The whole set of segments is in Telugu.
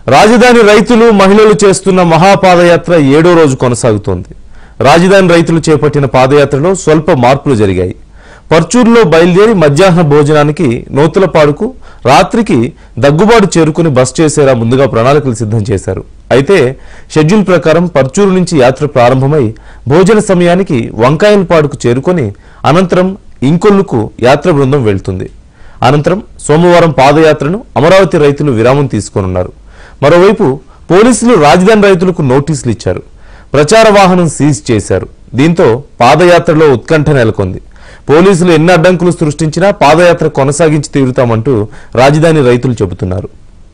రాజధాని రైతులు మహిళలు చేస్తున్న మహాపాదయాత్ర ఏడో రోజు కొనసాగుతోంది రాజధాని రైతులు చేపట్టిన పాదయాత్రలో స్వల్ప మార్పులు జరిగాయి పర్చూరులో బయలుదేరి మధ్యాహ్న భోజనానికి నూతులపాడుకు రాత్రికి దగ్గుబాటు చేరుకుని బస్ చేసేలా ముందుగా ప్రణాళికలు సిద్ధం చేశారు అయితే షెడ్యూల్ ప్రకారం పర్చూరు నుంచి యాత్ర ప్రారంభమై భోజన సమయానికి వంకాయలపాడుకు చేరుకొని అనంతరం ఇంకొల్లుకు యాత్ర బృందం వెళ్తుంది అనంతరం సోమవారం పాదయాత్రను అమరావతి రైతులు విరామం తీసుకోనున్నారు మరోవైపు పోలీసులు రాజధాని రైతులకు నోటీసులు ఇచ్చారు ప్రచార వాహనం సీజ్ చేశారు దీంతో పాదయాత్రలో ఉత్కంఠ నెలకొంది పోలీసులు ఎన్ని అడ్డంకులు సృష్టించినా పాదయాత్ర కొనసాగించి తీరుతామంటూ రాజధాని రైతులు చెబుతున్నారు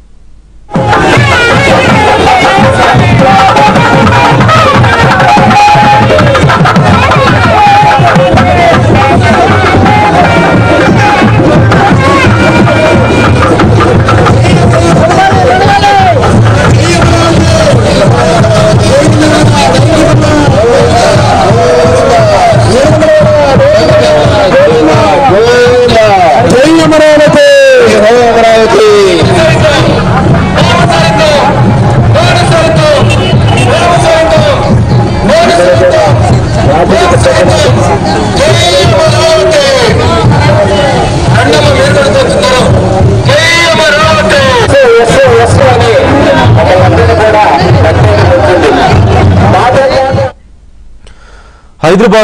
జై అమరావతి జై అమరావతి ఎస్ ఎస్ అని మమ్మల్ని కూడా హైదరాబాద్